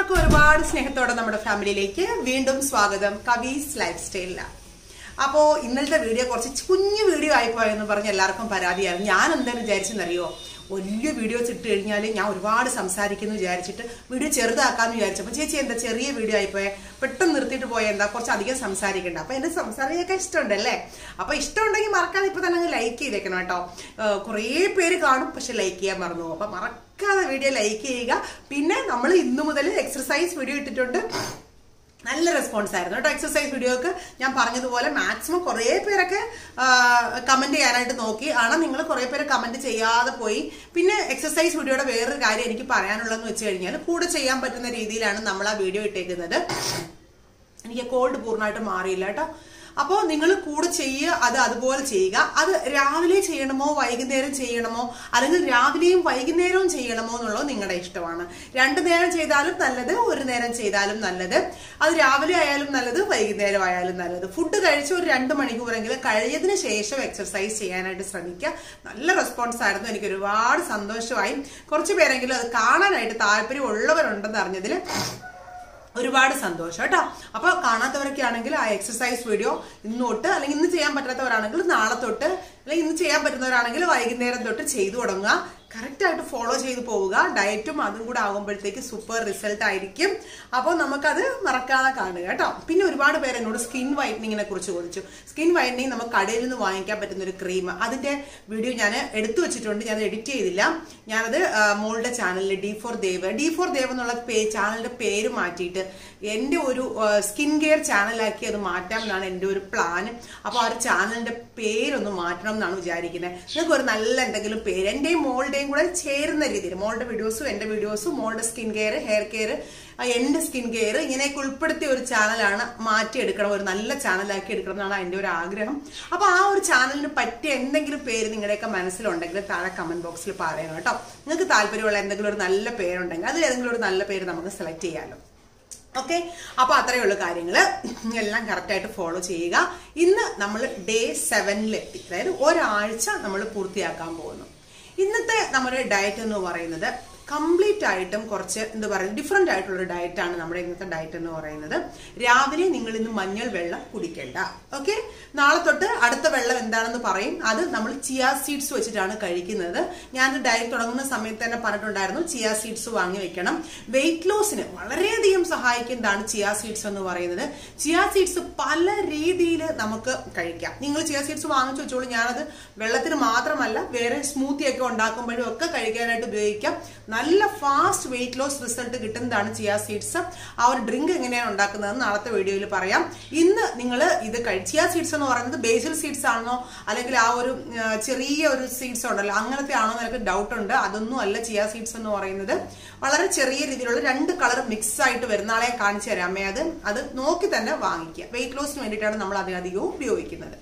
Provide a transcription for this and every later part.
എല്ലാവർക്കും ഒരുപാട് സ്നേഹത്തോടെ നമ്മുടെ ഫാമിലിയിലേക്ക് വീണ്ടും സ്വാഗതം കവീസ് ലൈഫ് സ്റ്റൈലിലാണ് അപ്പോൾ ഇന്നലത്തെ വീഡിയോ കുറച്ച് കുഞ്ഞു വീഡിയോ ആയിപ്പോയെന്ന് പറഞ്ഞ് എല്ലാവർക്കും പരാതിയായിരുന്നു ഞാൻ എന്തായാലും വിചാരിച്ചെന്നറിയോ വലിയ വീഡിയോസ് ഇട്ട് കഴിഞ്ഞാൽ ഞാൻ ഒരുപാട് സംസാരിക്കുന്നു വിചാരിച്ചിട്ട് വീഡിയോ ചെറുതാക്കാന്ന് വിചാരിച്ചപ്പോൾ ചേച്ചി എന്താ ചെറിയ വീഡിയോ ആയിപ്പോയെ പെട്ടെന്ന് നിർത്തിയിട്ട് പോയ എന്താ കുറച്ച് അധികം സംസാരിക്കണ്ട അപ്പൊ എന്റെ സംസാരിക്കൊക്കെ ഇഷ്ടമുണ്ടല്ലേ അപ്പൊ ഇഷ്ടമുണ്ടെങ്കിൽ മറക്കാതെ ഇപ്പൊ തന്നെ ലൈക്ക് ചെയ്തേക്കണം കേട്ടോ ഏഹ് കുറേ പേര് കാണും പക്ഷെ ലൈക്ക് ചെയ്യാൻ മറന്നു പോകും അപ്പൊ മറക്കാതെ വീഡിയോ ലൈക്ക് ചെയ്യുക പിന്നെ നമ്മൾ ഇന്നു മുതൽ എക്സർസൈസ് വീഡിയോ ഇട്ടിട്ടുണ്ട് നല്ല റെസ്പോൺസ് ആയിരുന്നു കേട്ടോ എക്സസൈസ് വീഡിയോക്ക് ഞാൻ പറഞ്ഞതുപോലെ മാക്സിമം കുറേ പേരൊക്കെ കമന്റ് ചെയ്യാനായിട്ട് നോക്കി ആണ് നിങ്ങൾ കുറേ പേര് കമന്റ് ചെയ്യാതെ പോയി പിന്നെ എക്സസൈസ് വീഡിയോയുടെ വേറൊരു കാര്യം എനിക്ക് പറയാനുള്ളതെന്ന് വെച്ച് കഴിഞ്ഞാൽ കൂടെ ചെയ്യാൻ പറ്റുന്ന രീതിയിലാണ് നമ്മൾ ആ വീഡിയോ ഇട്ടേക്കുന്നത് എനിക്ക് കോൾഡ് പൂർണ്ണമായിട്ട് മാറിയില്ല കേട്ടോ അപ്പോൾ നിങ്ങൾ കൂടെ ചെയ്യുക അത് അതുപോലെ ചെയ്യുക അത് രാവിലെ ചെയ്യണമോ വൈകുന്നേരം ചെയ്യണമോ അല്ലെങ്കിൽ രാവിലെയും വൈകുന്നേരവും ചെയ്യണമോ എന്നുള്ളത് നിങ്ങളുടെ ഇഷ്ടമാണ് രണ്ടു നേരം ചെയ്താലും നല്ലത് ഒരു നേരം ചെയ്താലും നല്ലത് അത് രാവിലെ ആയാലും നല്ലത് വൈകുന്നേരം ആയാലും നല്ലത് ഫുഡ് കഴിച്ച് ഒരു രണ്ട് മണിക്കൂറെങ്കിലും കഴിഞ്ഞതിന് ശേഷം എക്സർസൈസ് ചെയ്യാനായിട്ട് ശ്രമിക്കുക നല്ല റെസ്പോൺസ് ആയിരുന്നു എനിക്ക് ഒരുപാട് സന്തോഷമായി കുറച്ച് പേരെങ്കിലും അത് കാണാനായിട്ട് താല്പര്യം ഉള്ളവരുണ്ടെന്ന് അറിഞ്ഞതിൽ ഒരുപാട് സന്തോഷം കേട്ടോ അപ്പൊ കാണാത്തവരൊക്കെ ആണെങ്കിൽ ആ എക്സസൈസ് വീഡിയോ ഇന്ന് തൊട്ട് അല്ലെങ്കിൽ ഇന്ന് ചെയ്യാൻ പറ്റാത്തവരാണെങ്കിൽ നാളെ തൊട്ട് അല്ലെങ്കിൽ ഇന്ന് ചെയ്യാൻ പറ്റുന്നവരാണെങ്കിൽ വൈകുന്നേരം തൊട്ട് ചെയ്തു തുടങ്ങുക കറക്റ്റ് ആയിട്ട് ഫോളോ ചെയ്ത് പോവുക ഡയറ്റും അതും കൂടെ ആകുമ്പോഴത്തേക്ക് സൂപ്പർ റിസൾട്ട് ആയിരിക്കും അപ്പോൾ നമുക്കത് മറക്കാതെ കാണുക കേട്ടോ പിന്നെ ഒരുപാട് പേര് എന്നോട് സ്കിൻ വൈറ്റനിങ്ങിനെ കുറിച്ച് ചോദിച്ചു സ്കിൻ വൈറ്റനിങ് നമുക്ക് കടയിൽ നിന്ന് വാങ്ങിക്കാൻ പറ്റുന്ന ഒരു ക്രീം അതിന്റെ വീഡിയോ ഞാൻ എടുത്തു വെച്ചിട്ടുണ്ട് ഞാൻ എഡിറ്റ് ചെയ്തില്ല ഞാനത് ആ, മോളുടെ ചാനലിൽ D for Dev D for Dev എന്നുള്ള പേ ചാനലിന്റെ പേര് മാറ്റിയിട്ട് എൻ്റെ ഒരു സ്കിൻ കെയർ ചാനലാക്കി അത് മാറ്റാം എന്നാണ് എൻ്റെ ഒരു പ്ലാൻ അപ്പോൾ ആ ഒരു ചാനലിന്റെ പേരൊന്ന് മാറ്റണം എന്നാണ് വിചാരിക്കുന്നത് നിങ്ങൾക്ക് ഒരു നല്ല എന്തെങ്കിലും പേര് എൻ്റെയും മോളുടെയും കൂടെ ചേരുന്ന രീതിയിൽ മോളുടെ വീഡിയോസും എൻ്റെ വീഡിയോസും മോളുടെ സ്കിൻ കെയർ ഹെയർ കെയർ എൻ്റെ സ്കിൻ കെയർ ഇങ്ങനെയൊക്കെ ഉൾപ്പെടുത്തിയ ഒരു ചാനലാണ് മാറ്റിയെടുക്കണം ഒരു നല്ല ചാനലാക്കി എടുക്കണം എന്നാണ് എൻ്റെ ഒരു ആഗ്രഹം അപ്പോൾ ആ ഒരു ചാനലിന് പറ്റിയ എന്തെങ്കിലും പേര് നിങ്ങളുടെയൊക്കെ മനസ്സിലുണ്ടെങ്കിൽ താഴെ കമന്റ് ബോക്സിൽ പറയണം കേട്ടോ നിങ്ങൾക്ക് താല്പര്യമുള്ള എന്തെങ്കിലും ഒരു നല്ല പേരുണ്ടെങ്കിൽ അതിൽ ഏതെങ്കിലും ഒരു നല്ല പേര് നമുക്ക് സെലക്ട് ചെയ്യാമല്ലോ ഓക്കെ അപ്പൊ അത്രയേ ഉള്ളൂ കാര്യങ്ങള് എല്ലാം കറക്റ്റ് ആയിട്ട് ഫോളോ ചെയ്യുക ഇന്ന് നമ്മൾ ഡേ സെവനിലെത്തി അതായത് ഒരാഴ്ച നമ്മൾ പൂർത്തിയാക്കാൻ പോകുന്നു ഇന്നത്തെ നമ്മുടെ ഡയറ്റ് എന്ന് പറയുന്നത് കംപ്ലീറ്റ് ആയിട്ടും കുറച്ച് എന്താ പറയുക ഡിഫറെന്റ് ആയിട്ടുള്ള ഒരു ഡയറ്റാണ് നമ്മുടെ ഇന്നത്തെ ഡയറ്റ് എന്ന് പറയുന്നത് രാവിലെ നിങ്ങൾ ഇന്ന് മഞ്ഞൾ വെള്ളം കുടിക്കേണ്ട ഓക്കെ നാളെ തൊട്ട് അടുത്ത വെള്ളം എന്താണെന്ന് പറയും അത് നമ്മൾ ചിയ സീഡ്സ് വെച്ചിട്ടാണ് കഴിക്കുന്നത് ഞാൻ ഡയറ്റ് തുടങ്ങുന്ന സമയത്ത് തന്നെ പറഞ്ഞിട്ടുണ്ടായിരുന്നു ചിയ സീഡ്സ് വാങ്ങി വെക്കണം വെയിറ്റ് ലോസിന് വളരെയധികം സഹായിക്കുന്നതാണ് ചിയ സീഡ്സ് എന്ന് പറയുന്നത് ചിയ സീഡ്സ് പല രീതിയിൽ നമുക്ക് കഴിക്കാം നിങ്ങൾ ചിയ സീഡ്സ് വാങ്ങിച്ചു വെച്ചോളൂ ഞാനത് വെള്ളത്തിന് മാത്രമല്ല വേറെ സ്മൂത്തി ഒക്കെ ഉണ്ടാക്കുമ്പോഴും ഒക്കെ കഴിക്കാനായിട്ട് ഉപയോഗിക്കാം നല്ല ഫാസ്റ്റ് വെയിറ്റ് ലോസ് റിസൾട്ട് കിട്ടുന്നതാണ് ചിയ സീഡ്സ് ആ ഒരു ഡ്രിങ്ക് എങ്ങനെയാണ് ഉണ്ടാക്കുന്നതെന്ന് നാളത്തെ വീഡിയോയിൽ പറയാം ഇന്ന് നിങ്ങൾ ഇത് കഴി ചിയ സീഡ്സ് എന്ന് പറയുന്നത് ബേസിൽ സീഡ്സ് ആണോ അല്ലെങ്കിൽ ആ ഒരു ആ, ചെറിയ ഒരു സീഡ്സ് ഉണ്ടല്ലോ അങ്ങനത്തെ ആണോ എന്ന് എനിക്ക് ഡൗട്ട് ഉണ്ട് അതൊന്നും അല്ല ചിയ സീഡ്സ് എന്ന് പറയുന്നത് വളരെ ചെറിയ രീതിയിലുള്ള രണ്ട് കളർ മിക്സ് ആയിട്ട് വരുന്ന ആളെ കാണിച്ചു തരാം അമ്മേ അത് അത് നോക്കി തന്നെ വാങ്ങിക്കുക വെയിറ്റ് ലോസിന് വേണ്ടിയിട്ടാണ് നമ്മൾ അതിനധികവും ഉപയോഗിക്കുന്നത്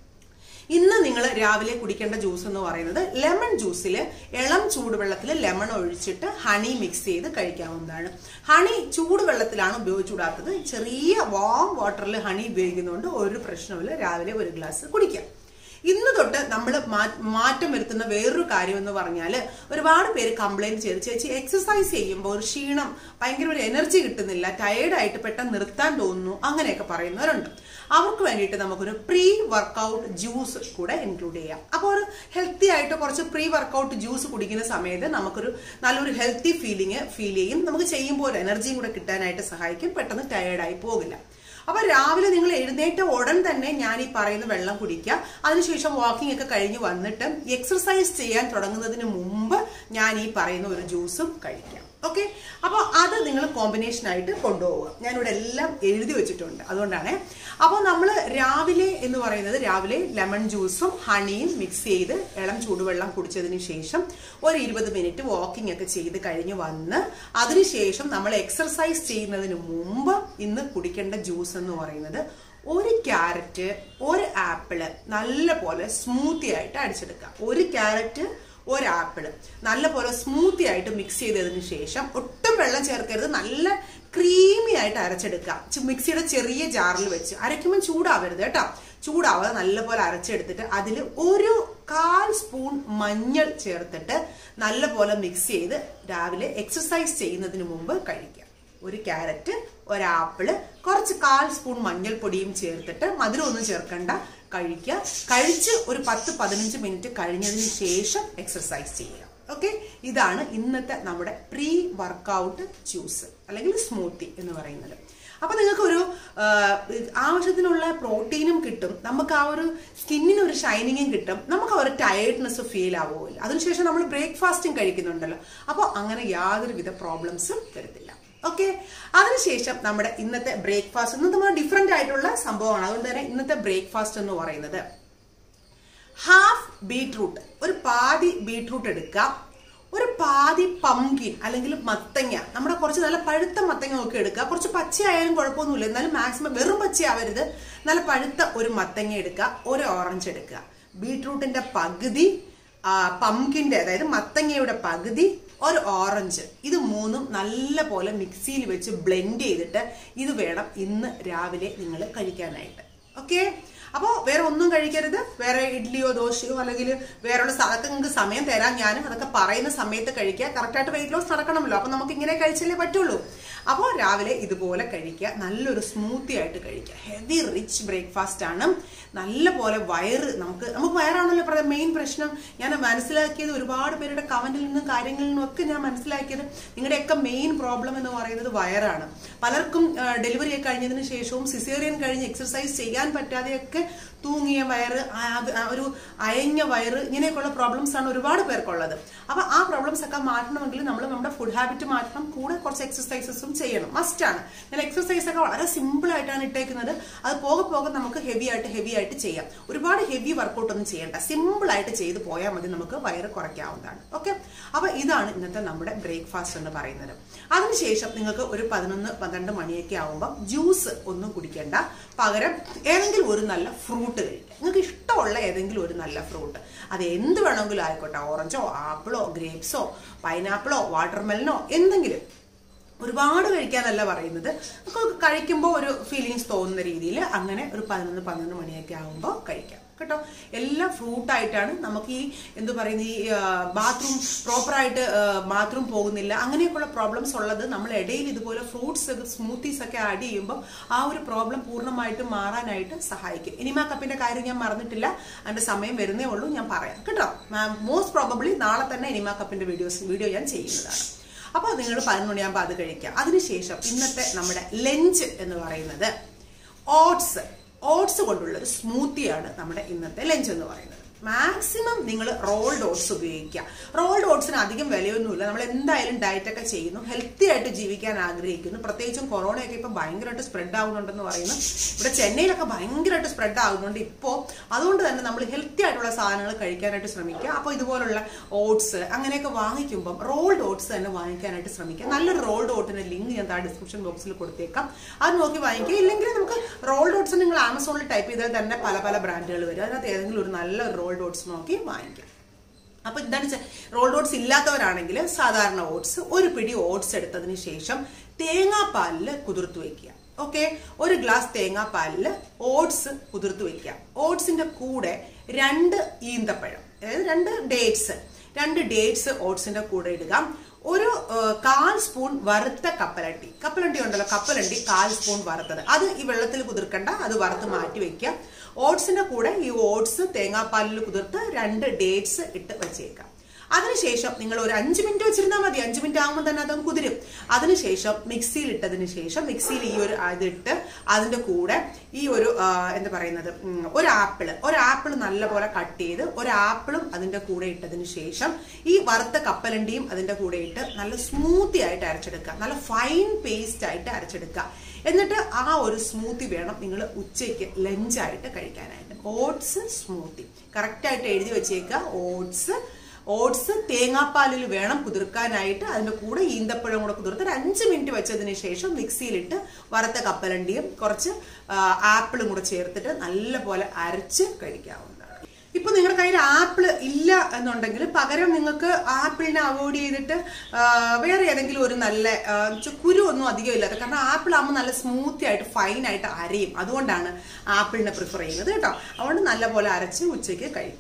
ഇന്ന് നിങ്ങൾ രാവിലെ കുടിക്കേണ്ട ജ്യൂസ് എന്ന് പറയുന്നത് ലെമൺ ജ്യൂസിൽ ഇളം ചൂടുവെള്ളത്തിൽ ലെമൺ ഒഴിച്ചിട്ട് ഹണി മിക്സ് ചെയ്ത് കഴിക്കാവുന്നതാണ് ഹണി ചൂടുവെള്ളത്തിലാണ് ഉപയോഗിച്ചുകൂടാത്തത് ചെറിയ വാം വാട്ടറിൽ ഹണി ഉപയോഗിക്കുന്നതുകൊണ്ട് ഒരു പ്രശ്നമില്ല രാവിലെ ഒരു ഗ്ലാസ് കുടിക്കാം ഇന്ന് തൊട്ട് നമ്മൾ മാറ്റം വരുത്തുന്ന വേറൊരു കാര്യം എന്ന് പറഞ്ഞാൽ ഒരുപാട് പേര് കംപ്ലൈന്റ് ചെയ്ത് ചേച്ചി എക്സസൈസ് ചെയ്യുമ്പോൾ ഒരു ക്ഷീണം ഭയങ്കര ഒരു എനർജി കിട്ടുന്നില്ല ടയേർഡായിട്ട് പെട്ടെന്ന് നിർത്താൻ തോന്നുന്നു അങ്ങനെയൊക്കെ പറയുന്നവരുണ്ട് അവർക്ക് വേണ്ടിയിട്ട് നമുക്കൊരു പ്രീ വർക്കൗട്ട് ജ്യൂസ് കൂടെ ഇൻക്ലൂഡ് ചെയ്യാം അപ്പോൾ ഒരു ഹെൽത്തി ആയിട്ട് കുറച്ച് പ്രീ വർക്കൗട്ട് ജ്യൂസ് കുടിക്കുന്ന സമയത്ത് നമുക്കൊരു നല്ലൊരു ഹെൽത്തി ഫീലിംഗ് ഫീൽ ചെയ്യും നമുക്ക് ചെയ്യുമ്പോൾ ഒരു എനർജിയും കൂടെ കിട്ടാനായിട്ട് സഹായിക്കും പെട്ടെന്ന് ടയേർഡായി പോകില്ല അപ്പൊ രാവിലെ നിങ്ങൾ എഴുന്നേറ്റ ഉടൻ തന്നെ ഞാൻ ഈ പറയുന്ന വെള്ളം കുടിക്കുക അതിനുശേഷം വാക്കിംഗ് ഒക്കെ കഴിഞ്ഞ് വന്നിട്ട് എക്സർസൈസ് ചെയ്യാൻ തുടങ്ങുന്നതിന് മുമ്പ് ഞാൻ ഈ പറയുന്ന ഒരു ജ്യൂസും കഴിക്കാം ഓക്കെ അപ്പോൾ അത് നിങ്ങൾ കോമ്പിനേഷൻ ആയിട്ട് കൊണ്ടുപോവുക ഞാനിവിടെ എല്ലാം എഴുതി വെച്ചിട്ടുണ്ട് അതുകൊണ്ടാണ് അപ്പോൾ നമ്മൾ രാവിലെ എന്ന് പറയുന്നത് രാവിലെ ലെമൺ ജ്യൂസും ഹണിയും മിക്സ് ചെയ്ത് ഇളം ചൂടുവെള്ളം കുടിച്ചതിന് ശേഷം ഒരു ഇരുപത് മിനിറ്റ് വാക്കിംഗ് ഒക്കെ ചെയ്ത് കഴിഞ്ഞ് വന്ന് അതിനുശേഷം നമ്മൾ എക്സർസൈസ് ചെയ്യുന്നതിന് മുമ്പ് ഇന്ന് കുടിക്കേണ്ട ജ്യൂസ് എന്ന് പറയുന്നത് ഒരു ക്യാരറ്റ് ഒരു ആപ്പിള് നല്ല പോലെ സ്മൂത്തി ആയിട്ട് അടിച്ചെടുക്കുക ഒരു ക്യാരറ്റ് ഒരു ആപ്പിള് നല്ല പോലെ സ്മൂത്തി ആയിട്ട് മിക്സ് ചെയ്തതിന് ശേഷം ഒട്ടും വെള്ളം ചേർക്കരുത് നല്ല ക്രീമി ആയിട്ട് അരച്ചെടുക്കുക ചി- മിക്സിയുടെ ചെറിയ ജാറിൽ വെച്ച് അരയ്ക്കുമ്പോൾ ചൂടാവരുത് കേട്ടോ ചൂടാവാതെ നല്ലപോലെ അരച്ചെടുത്തിട്ട് അതിൽ ഒരു കാൽ സ്പൂൺ മഞ്ഞൾ ചേർത്തിട്ട് നല്ലപോലെ മിക്സ് ചെയ്ത് രാവിലെ എക്സസൈസ് ചെയ്യുന്നതിന് മുമ്പ് കഴിക്കുക ഒരു ക്യാരറ്റ് ഒരു ആപ്പിള് കുറച്ച് കാൽ സ്പൂൺ മഞ്ഞൾപ്പൊടിയും ചേർത്തിട്ട് മധുരം ഒന്നും ചേർക്കണ്ട കഴിക്കുക കഴിച്ച് ഒരു പത്ത് പതിനഞ്ച് മിനിറ്റ് കഴിഞ്ഞതിന് ശേഷം എക്സർസൈസ് ചെയ്യുക ഓക്കെ ഇതാണ് ഇന്നത്തെ നമ്മുടെ പ്രീ വർക്കൗട്ട് ജ്യൂസ് അല്ലെങ്കിൽ സ്മൂത്തി എന്ന് പറയുന്നത് അപ്പൊ നിങ്ങൾക്ക് ഒരു ആവശ്യത്തിനുള്ള പ്രോട്ടീനും കിട്ടും നമുക്ക് ആ ഒരു സ്കിന്നിന് ഒരു ഷൈനിങ്ങും കിട്ടും നമുക്ക് ആ ഒരു ടയർഡ്നെസ് ഫീൽ ആവുമല്ലോ അതിനുശേഷം നമ്മൾ ബ്രേക്ക്ഫാസ്റ്റും കഴിക്കുന്നുണ്ടല്ലോ അപ്പോൾ അങ്ങനെ യാതൊരുവിധ പ്രോബ്ലംസും വരത്തില്ല ഓക്കെ അതിനുശേഷം നമ്മുടെ ഇന്നത്തെ ബ്രേക്ക്ഫാസ്റ്റ് ഇന്ന് നമ്മൾ ഡിഫറെന്റ് ആയിട്ടുള്ള സംഭവമാണ് അതുകൊണ്ട് തന്നെ ഇന്നത്തെ ബ്രേക്ക്ഫാസ്റ്റ് എന്ന് പറയുന്നത് ഹാഫ് ബീട്രൂട്ട് ഒരു പാതി ബീട്രൂട്ട് എടുക്കുക ഒരു പാതി പംകിൻ അല്ലെങ്കിൽ മത്തങ്ങ നമ്മുടെ കുറച്ച് നല്ല പഴുത്ത മത്തങ്ങ ഒക്കെ എടുക്കുക കുറച്ച് പച്ചയായാലും കുഴപ്പമൊന്നുമില്ല എന്നാലും മാക്സിമം വെറും പച്ചയാവരുത് നല്ല പഴുത്ത ഒരു മത്തങ്ങ എടുക്കുക ഒരു ഓറഞ്ച് എടുക്കുക ബീട്രൂട്ടിന്റെ പകുതി പംകിന്റെ അതായത് മത്തങ്ങയുടെ പകുതി ഒരു ഓറഞ്ച് ഇത് മൂന്നും നല്ല പോലെ മിക്സിയിൽ വെച്ച് ബ്ലെൻഡ് ചെയ്തിട്ട് ഇത് വേണം ഇന്ന് രാവിലെ നിങ്ങൾ കഴിക്കാനായിട്ട് ഓക്കെ അപ്പോൾ വേറെ ഒന്നും കഴിക്കരുത് വേറെ ഇഡ്ഡലിയോ ദോശയോ അല്ലെങ്കിൽ വേറെയുള്ള അതൊക്കെ നിങ്ങൾക്ക് സമയം തരാം ഞാൻ അതൊക്കെ പറയുന്ന സമയത്ത് കഴിക്കുക കറക്റ്റായിട്ട് വെയിറ്റ് ലോസ് നടക്കണമല്ലോ അപ്പോൾ നമുക്ക് ഇങ്ങനെ കഴിച്ചാലേ പറ്റുള്ളൂ അപ്പോൾ രാവിലെ ഇതുപോലെ കഴിക്കുക നല്ലൊരു സ്മൂത്തി ആയിട്ട് കഴിക്കുക ഹെവി റിച്ച് ബ്രേക്ക്ഫാസ്റ്റ് ആണ് നല്ല പോലെ വയറ് നമുക്ക് നമുക്ക് വയറാണല്ലോ പറയാം മെയിൻ പ്രശ്നം ഞാൻ മനസ്സിലാക്കിയത് ഒരുപാട് പേരുടെ കമന്റിൽ നിന്നും കാര്യങ്ങളിൽ നിന്നും ഒക്കെ ഞാൻ മനസ്സിലാക്കിയത് നിങ്ങളുടെയൊക്കെ മെയിൻ പ്രോബ്ലം എന്ന് പറയുന്നത് വയറാണ് പലർക്കും ഡെലിവറി ഒക്കെ കഴിഞ്ഞതിന് ശേഷവും സിസേറിയൻ കഴിഞ്ഞ് എക്സർസൈസ് ചെയ്യാൻ പറ്റാതെയൊക്കെ തൂങ്ങിയ വയറ് ഒരു അയഞ്ഞ വയറ് ഇങ്ങനെയൊക്കെയുള്ള പ്രോബ്ലംസ് ആണ് ഒരുപാട് പേർക്കുള്ളത് അപ്പൊ ആ പ്രോബ്ലംസ് ഒക്കെ മാറ്റണമെങ്കിൽ നമ്മൾ നമ്മുടെ ഫുഡ് ഹാബിറ്റ് മാറ്റണം കൂടെ കുറച്ച് എക്സർസൈസസും ചെയ്യണം മസ്റ്റ് ആണ് ഞാൻ എക്സർസൈസ് ഒക്കെ വളരെ സിമ്പിൾ ആയിട്ടാണ് ഇട്ടേക്കുന്നത് അത് പോകെ പോകെ നമുക്ക് ഹെവി ആയിട്ട് ഹെവി ആയിട്ട് ചെയ്യാം ഒരുപാട് ഹെവി വർക്കൗട്ട് ഒന്നും ചെയ്യണ്ട സിമ്പിൾ ആയിട്ട് ചെയ്ത് പോയാൽ മതി നമുക്ക് വയറ് കുറയ്ക്കാവുന്നതാണ് ഓക്കെ അപ്പൊ ഇതാണ് ഇന്നത്തെ നമ്മുടെ ബ്രേക്ക്ഫാസ്റ്റ് എന്ന് പറയുന്നത് അതിനുശേഷം നിങ്ങൾക്ക് ഒരു പതിനൊന്ന് പന്ത്രണ്ട് മണിയൊക്കെ ആവുമ്പോൾ ജ്യൂസ് ഒന്നും കുടിക്കേണ്ട പകരം ഏതെങ്കിലും ഒരു നല്ല ഫ്രൂട്ട് കഴിക്കുക നിങ്ങൾക്ക് ഇഷ്ടമുള്ള ഏതെങ്കിലും ഒരു നല്ല ഫ്രൂട്ട് അത് എന്ത് വേണമെങ്കിലും ആയിക്കോട്ടെ ഓറഞ്ചോ ആപ്പിളോ ഗ്രേപ്സോ പൈനാപ്പിളോ വാട്ടർമെലനോ എന്തെങ്കിലും ഒരുപാട് കഴിക്കാനല്ല പറയുന്നത് നമുക്ക് കഴിക്കുമ്പോൾ ഒരു ഫീലിങ്സ് തോന്നുന്ന രീതിയിൽ അങ്ങനെ ഒരു പതിനൊന്ന് പന്ത്രണ്ട് മണിയൊക്കെ ആകുമ്പോൾ കഴിക്കാം കേട്ടോ എല്ലാം ഫ്രൂട്ടായിട്ടാണ് നമുക്ക് ഈ എന്തു പറയുന്ന ഈ ബാത്റൂം പ്രോപ്പറായിട്ട് ബാത്റൂം പോകുന്നില്ല അങ്ങനെയൊക്കെയുള്ള പ്രോബ്ലംസ് ഉള്ളത് നമ്മൾ ഇടയിൽ ഇതുപോലെ ഫ്രൂട്ട്സ് സ്മൂത്തീസ് ഒക്കെ ആഡ് ചെയ്യുമ്പോൾ ആ ഒരു പ്രോബ്ലം പൂർണ്ണമായിട്ടും മാറാനായിട്ട് സഹായിക്കും ഇനിമാ കപ്പിന്റെ കാര്യം ഞാൻ മറന്നിട്ടില്ല അതിന്റെ സമയം വരുന്നേ ഉള്ളൂ ഞാൻ പറയാം കേട്ടോ മോസ്റ്റ് പ്രോബബ്ലി നാളെ തന്നെ ഇനിമാ കപ്പിന്റെ വീഡിയോസ് വീഡിയോ ഞാൻ ചെയ്യുന്നതാണ് അപ്പോൾ നിങ്ങൾ പതിനൊന്ന് മണിയാകുമ്പോൾ അത് കഴിക്കാം അതിനുശേഷം ഇന്നത്തെ നമ്മുടെ ലഞ്ച് എന്ന് പറയുന്നത് ഓട്സ് ഓട്സ് കൊണ്ടുള്ള ഒരു സ്മൂത്തിയാണ് നമ്മുടെ ഇന്നത്തെ ലഞ്ച് എന്ന് പറയുന്നത് മാക്സിമം നിങ്ങൾ റോൾഡ് ഓട്സ് ഉപയോഗിക്കുക റോൾഡ് ഓട്സിന് അധികം വിലയൊന്നുമില്ല നമ്മൾ എന്തായാലും ഡയറ്റ് ഒക്കെ ചെയ്യുന്നു ഹെൽത്തി ആയിട്ട് ജീവിക്കാൻ ആഗ്രഹിക്കുന്നു പ്രത്യേകിച്ചും കൊറോണയൊക്കെ ഇപ്പൊ ഭയങ്കരമായിട്ട് സ്പ്രെഡ് ആകുന്നുണ്ടെന്ന് പറയുന്നു ഇവിടെ ചെന്നൈയിലൊക്കെ ഭയങ്കരമായിട്ട് സ്പ്രെഡ് ആകുന്നുണ്ട് ഇപ്പോൾ അതുകൊണ്ട് തന്നെ നമ്മൾ ഹെൽത്തി ആയിട്ടുള്ള സാധനങ്ങൾ കഴിക്കാനായിട്ട് ശ്രമിക്കുക അപ്പോൾ ഇതുപോലുള്ള ഓട്സ് അങ്ങനെയൊക്കെ വാങ്ങിക്കുമ്പോൾ റോൾഡ് ഓട്സ് തന്നെ വാങ്ങിക്കാനായിട്ട് ശ്രമിക്കുക നല്ലൊരു റോൾഡ് ഓട്ടിന്റെ ലിങ്ക് ഞാൻ താ ഡിസ്ക്രിപ്ഷൻ ബോക്സിൽ കൊടുത്തേക്കാം അത് നോക്കി വാങ്ങിക്കുക ഇല്ലെങ്കിൽ നമുക്ക് റോൾഡ് ഓട്സ് നിങ്ങൾ ആമസോണിൽ ടൈപ്പ് ചെയ്താൽ തന്നെ പല പല ബ്രാൻഡുകൾ വരും അതിനകത്ത് ഏതെങ്കിലും ഒരു നല്ല റോൾഡ് ഓട്സ് നോക്കി വാങ്ങിക്കാം അപ്പൊ എന്താണ് വെച്ചാൽ റോൾഡ് ഓട്സ് ഇല്ലാത്തവരാണെങ്കിൽ സാധാരണ ഓട്സ് ഒരു പിടി ഓട്സ് എടുത്തതിന് ശേഷം തേങ്ങാപ്പാലിൽ കുതിർത്ത് വെക്കുക ഓക്കെ ഒരു ഗ്ലാസ് തേങ്ങാപ്പാലിൽ ഓട്സ് കുതിർത്ത് വെക്കുക ഓട്സിന്റെ കൂടെ രണ്ട് ഈന്തപ്പഴം അതായത് രണ്ട് ഡേറ്റ്സ് രണ്ട് ഡേറ്റ്സ് ഓട്സിന്റെ കൂടെ ഇടുക ഒരു കാൽ സ്പൂൺ വറുത്ത കപ്പലണ്ടി കപ്പലണ്ടി ഉണ്ടല്ലോ കപ്പലണ്ടി കാൽ സ്പൂൺ വറുത്തത് അത് ഈ വെള്ളത്തിൽ കുതിർക്കണ്ട അത് വറുത്ത് മാറ്റി വെക്കുക ഓട്സിന്റെ കൂടെ ഈ ഓട്സ് തേങ്ങാപ്പാലിൽ കുതിർത്ത് രണ്ട് ഡേറ്റ്സ് ഇട്ട് വെച്ചേക്കാം അതിനുശേഷം നിങ്ങൾ ഒരു അഞ്ച് മിനിറ്റ് വെച്ചിരുന്നാൽ മതി അഞ്ച് മിനിറ്റ് ആകുമ്പോൾ തന്നെ അതങ്ങ് കുതിരും അതിനുശേഷം മിക്സിയിൽ ഇട്ടതിന് ശേഷം മിക്സിയിൽ ഈ ഒരു ഇതിട്ട് അതിന്റെ കൂടെ ഈ ഒരു എന്താ പറയുന്നത് ഒരു ആപ്പിള് ഒരു ആപ്പിൾ നല്ലപോലെ കട്ട് ചെയ്ത് ഒരു ആപ്പിളും അതിന്റെ കൂടെ ഇട്ടതിന് ശേഷം ഈ വറുത്ത കപ്പലണ്ടിയും അതിന്റെ കൂടെ ഇട്ട് നല്ല സ്മൂത്തി ആയിട്ട് അരച്ചെടുക്കുക നല്ല ഫൈൻ പേസ്റ്റ് ആയിട്ട് അരച്ചെടുക്കുക എന്നിട്ട് ആ ഒരു സ്മൂത്തി വേണം നിങ്ങൾ ഉച്ചയ്ക്ക് ലഞ്ചായിട്ട് കഴിക്കാനായിട്ട് ഓട്സ് സ്മൂത്തി കറക്റ്റായിട്ട് എഴുതി വെച്ചേക്കുക ഓട്സ് ഓട്സ് തേങ്ങാപ്പാലിൽ വേണം കുതിർക്കാനായിട്ട് അതിന്റെ കൂടെ ഈന്തപ്പഴം കൂടെ കുതിർത്ത് ഒരു അഞ്ച് മിനിറ്റ് വെച്ചതിന് ശേഷം മിക്സിയിലിട്ട് വറുത്ത കപ്പലണ്ടിയും കുറച്ച് ആപ്പിളും കൂടെ ചേർത്തിട്ട് നല്ലപോലെ അരച്ച് കഴിക്കാവുന്നതാണ് ഇപ്പൊ നിങ്ങളുടെ കയ്യിൽ ആപ്പിൾ ഇല്ല എന്നുണ്ടെങ്കിൽ പകരം നിങ്ങൾക്ക് ആപ്പിളിനെ അവോയ്ഡ് ചെയ്തിട്ട് വേറെ ഏതെങ്കിലും ഒരു നല്ല കുരു ഒന്നും അധികം ഇല്ലാത്ത കാരണം ആപ്പിൾ ആകുമ്പോൾ നല്ല സ്മൂത്തി ആയിട്ട് ഫൈൻ ആയിട്ട് അരയും അതുകൊണ്ടാണ് ആപ്പിളിനെ പ്രിഫർ ചെയ്യുന്നത് കേട്ടോ അതുകൊണ്ട് നല്ലപോലെ അരച്ച് ഉച്ചയ്ക്ക് കഴിക്കാം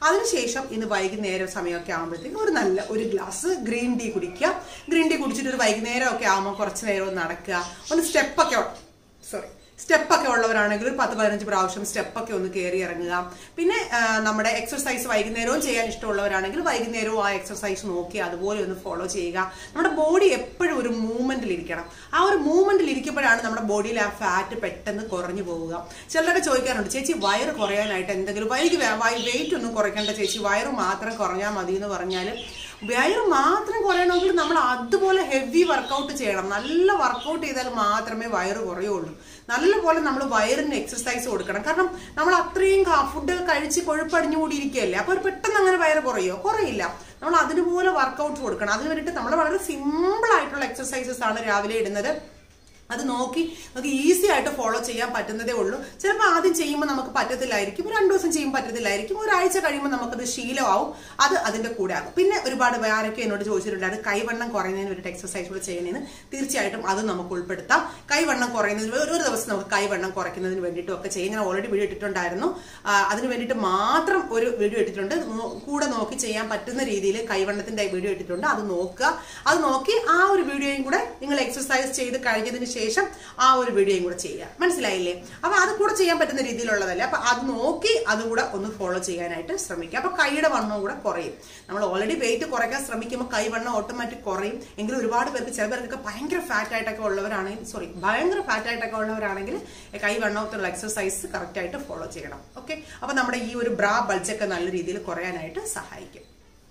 അതിനുശേഷം ഇന്ന് വൈകുന്നേരം സമയമൊക്കെ ആകുമ്പോഴത്തേക്കും ഒരു നല്ല ഒരു ഗ്ലാസ് ഗ്രീൻ ടീ കുടിക്കുക ഗ്രീൻ ടീ കുടിച്ചിട്ട് ഒരു വൈകുന്നേരം ഒക്കെ ആകുമ്പോൾ കുറച്ച് നേരം ഒന്ന് നടക്കുക ഒന്ന് സ്റ്റെപ്പൊക്കെ സോറി സ്റ്റെപ്പൊക്കെ ഉള്ളവരാണെങ്കിൽ ഒരു പത്ത് പതിനഞ്ച് പ്രാവശ്യം സ്റ്റെപ്പൊക്കെ ഒന്ന് കയറി ഇറങ്ങുക പിന്നെ ആ, നമ്മുടെ എക്സർസൈസ് വൈകുന്നേരവും ചെയ്യാൻ ഇഷ്ടമുള്ളവരാണെങ്കിൽ വൈകുന്നേരവും ആ എക്സർസൈസ് നോക്കി അതുപോലെ ഒന്ന് ഫോളോ ചെയ്യുക നമ്മുടെ ബോഡി എപ്പോഴും ഒരു മൂവ്മെന്റിൽ ഇരിക്കണം ആ ഒരു മൂവ്മെന്റിൽ ഇരിക്കുമ്പോഴാണ് നമ്മുടെ ബോഡിയിൽ ആ ഫാറ്റ് പെട്ടെന്ന് കുറഞ്ഞു പോവുക ചിലരൊക്കെ ചോദിക്കാറുണ്ട് ചേച്ചി വയറ് കുറയാനായിട്ട് എന്തെങ്കിലും വൈകി വെയിറ്റ് ഒന്നും കുറയ്ക്കേണ്ട ചേച്ചി വയറ് മാത്രം കുറഞ്ഞാൽ മതി എന്ന് പറഞ്ഞാൽ വയറ് മാത്രം കുറയണമെങ്കിൽ നമ്മൾ അതുപോലെ ഹെവി വർക്കൗട്ട് ചെയ്യണം നല്ല വർക്കൗട്ട് ചെയ്താൽ മാത്രമേ വയറ് കുറയുള്ളൂ നല്ലപോലെ നമ്മൾ വയറിന് എക്സസൈസ് കൊടുക്കണം കാരണം നമ്മൾ അത്രയും ഫുഡ് കഴിച്ച് കൊഴുപ്പടിഞ്ഞു കൂടിയിരിക്കുകയല്ലേ അപ്പോൾ ഒരു പെട്ടെന്ന് അങ്ങനെ വയറ് കുറയോ കുറയില്ല നമ്മൾ അതിനുപോലെ വർക്കൗട്ട് കൊടുക്കണം അതിന് വേണ്ടിയിട്ട് നമ്മൾ വളരെ സിമ്പിൾ ആയിട്ടുള്ള എക്സസൈസസ് ആണ് രാവിലെ ഇടുന്നത് അത് നോക്കി നമുക്ക് ഈസി ആയിട്ട് ഫോളോ ചെയ്യാൻ പറ്റുന്നതേ ഉള്ളൂ ചിലപ്പോൾ ആദ്യം ചെയ്യുമ്പോൾ നമുക്ക് പറ്റത്തില്ലായിരിക്കും രണ്ടു ദിവസം ചെയ്യുമ്പോൾ പറ്റത്തില്ലായിരിക്കും ഒരാഴ്ച കഴിയുമ്പോൾ നമുക്കത് ശീലമാവും അത് അതിന്റെ കൂടെ ആകും പിന്നെ ഒരുപാട് ആരൊക്കെ എന്നോട് ചോദിച്ചിട്ടുണ്ടായിരുന്നു കൈവണ്ണം കുറയുന്നതിന് വേണ്ടിയിട്ട് എക്സസൈസ് കൂടെ ചെയ്യുന്നതിന് തീർച്ചയായിട്ടും അത് നമുക്ക് ഉൾപ്പെടുത്താം കൈവണ്ണം കുറയുന്നതിന് ഒരു ഒരു ദിവസം നമുക്ക് കൈവണ്ണം കുറയ്ക്കുന്നതിന് വേണ്ടിയിട്ടും ഒക്കെ ചെയ്യും ഞാൻ ഓൾറെഡി വീഡിയോ ഇട്ടിട്ടുണ്ടായിരുന്നു ആ, അതിന് വേണ്ടിയിട്ട് മാത്രം ഒരു വീഡിയോ ഇട്ടിട്ടുണ്ട് നോ- കൂടെ നോക്കി ചെയ്യാൻ പറ്റുന്ന രീതിയിൽ കൈവണ്ണത്തിന്റെ വീഡിയോ ഇട്ടിട്ടുണ്ട് അത് നോക്കുക അത് നോക്കി ആ ഒരു വീഡിയോയും കൂടെ നിങ്ങൾ എക്സസൈസ് ചെയ്ത് കഴിഞ്ഞതിന് ശേഷം ആ ഒരു വീഡിയോയും കൂടെ ചെയ്യുക മനസ്സിലായില്ലേ അപ്പൊ അത് കൂടെ ചെയ്യാൻ പറ്റുന്ന രീതിയിലുള്ളതല്ലേ അപ്പൊ അത് നോക്കി അതും കൂടെ ഒന്ന് ഫോളോ ചെയ്യാനായിട്ട് ശ്രമിക്കുക അപ്പൊ കൈയുടെ വണ്ണവും കൂടെ കുറയും നമ്മൾ ഓൾറെഡി വെയിറ്റ് കുറയ്ക്കാൻ ശ്രമിക്കുമ്പോൾ കൈവണ്ണം ഓട്ടോമാറ്റിക് കുറയും എങ്കിലും ഒരുപാട് പേർക്ക് ചില പേർക്കൊക്കെ ഭയങ്കര ഫാറ്റ് ആയിട്ടൊക്കെ ഉള്ളവരാണെങ്കിൽ സോറി ഭയങ്കര ഫാറ്റ് ആയിട്ടൊക്കെ ഉള്ളവരാണെങ്കിൽ കൈവണ്ണത്തിലുള്ള എക്സസൈസ് കറക്റ്റ് ആയിട്ട് ഫോളോ ചെയ്യണം ഓക്കെ അപ്പൊ നമ്മുടെ ഈ ഒരു ബ്രാ ബൾജൊക്കെ നല്ല രീതിയിൽ കുറയാനായിട്ട് സഹായിക്കും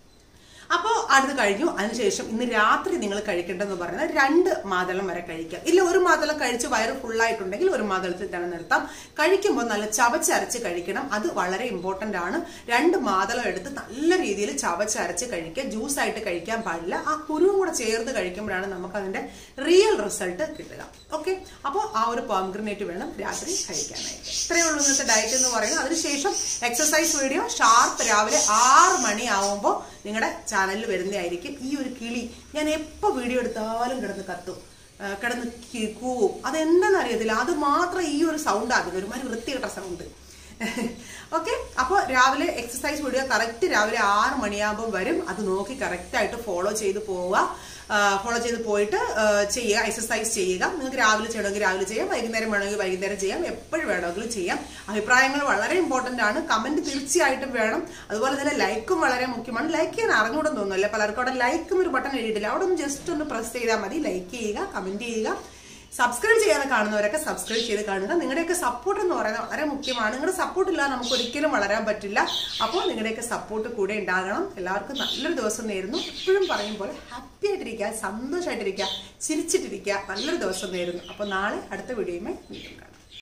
അപ്പോൾ അത് കഴിഞ്ഞു അതിനുശേഷം ഇന്ന് രാത്രി നിങ്ങൾ കഴിക്കേണ്ടതെന്ന് പറയുന്നത് രണ്ട് മാതളം വരെ കഴിക്കാം ഇല്ല ഒരു മാതളം കഴിച്ച് വയറ് ഫുള്ളായിട്ടുണ്ടെങ്കിൽ ഒരു മാതളത്തിൽ തന്നെ നിർത്താം കഴിക്കുമ്പോൾ നല്ല ചവച്ചരച്ച് കഴിക്കണം അത് വളരെ ഇമ്പോർട്ടന്റ് ആണ് രണ്ട് മാതളം എടുത്ത് നല്ല രീതിയിൽ ചവച്ചരച്ച് കഴിക്കുക ജ്യൂസ് ആയിട്ട് കഴിക്കാൻ പാടില്ല ആ കുരുവും കൂടെ ചേർത്ത് കഴിക്കുമ്പോഴാണ് നമുക്ക് അതിന്റെ റിയൽ റിസൾട്ട് കിട്ടുക ഓക്കെ അപ്പോൾ ആ ഒരു പോംഗ്രനേറ്റ് വേണം രാത്രി കഴിക്കാനായിട്ട് ഇത്രയേ ഉള്ളൂ ഇന്നത്തെ ഡയറ്റ് എന്ന് പറയുന്നത് അതിനുശേഷം എക്സസൈസ് വീഡിയോ ഷാർപ്പ് രാവിലെ ആറ് മണി ആവുമ്പോൾ നിങ്ങളുടെ ചാനലിൽ വരുന്നതായിരിക്കും ഈ ഒരു കിളി ഞാൻ എപ്പോൾ വീഡിയോ എടുത്താലും കിടന്ന് കത്തും ആ, കിടന്ന് കി- കൂവും അതെന്താണെന്ന് അറിയത്തില്ല അത് മാത്രം ഈ ഒരു സൗണ്ട് ആകുന്നു ഒരുമാതിരി വൃത്തികെട്ട സൗണ്ട് ഓക്കെ അപ്പോൾ രാവിലെ എക്സസൈസ് വീഡിയോ കറക്റ്റ് രാവിലെ ആറ് മണിയാകുമ്പോൾ വരും അത് നോക്കി കറക്റ്റായിട്ട് ഫോളോ ചെയ്ത് പോവുക ഫോളോ ചെയ്ത് പോയിട്ട് ആ, ചെയ്യുക എക്സസൈസ് ചെയ്യുക നിങ്ങൾക്ക് രാവിലെ ചെയ്യണമെങ്കിൽ രാവിലെ ചെയ്യാം വൈകുന്നേരം വേണമെങ്കിൽ വൈകുന്നേരം ചെയ്യാം എപ്പോഴും വേണമെങ്കിലും ചെയ്യാം അഭിപ്രായങ്ങൾ വളരെ ഇമ്പോർട്ടന്റ് ആണ് കമന്റ് തീർച്ചയായിട്ടും വേണം അതുപോലെ തന്നെ ലൈക്കും വളരെ മുഖ്യമാണ് ലൈക്ക് ചെയ്യാൻ അറിഞ്ഞുകൂടെന്ന് തോന്നുന്നു പലർക്കും അവിടെ ലൈക്കും ഒരു ബട്ടൺ എഴുതിയിട്ടില്ല അവിടെ ഒന്ന് ജസ്റ്റ് ഒന്ന് പ്രസ് ചെയ്താൽ മതി ലൈക്ക് ചെയ്യുക കമന്റ് ചെയ്യുക സബ്സ്ക്രൈബ് ചെയ്യാതെ കാണുന്നവരൊക്കെ സബ്സ്ക്രൈബ് ചെയ്ത് കാണുക നിങ്ങളുടെയൊക്കെ സപ്പോർട്ട് എന്ന് പറയുന്നത് വളരെ മുഖ്യമാണ് നിങ്ങളുടെ സപ്പോർട്ട് ഇല്ലാതെ നമുക്ക് ഒരിക്കലും വളരാൻ പറ്റില്ല അപ്പോൾ നിങ്ങളുടെയൊക്കെ സപ്പോർട്ട് കൂടെ ഉണ്ടാകണം എല്ലാവർക്കും നല്ലൊരു ദിവസം നേരുന്നു എപ്പോഴും പറയും പോലെ ഹാപ്പി ആയിട്ടിരിക്കുക സന്തോഷമായിട്ടിരിക്കുക ചിരിച്ചിട്ടിരിക്കുക നല്ലൊരു ദിവസം നേരുന്നു അപ്പോൾ നാളെ അടുത്ത വീഡിയോയുമായി വീണ്ടും കാണാം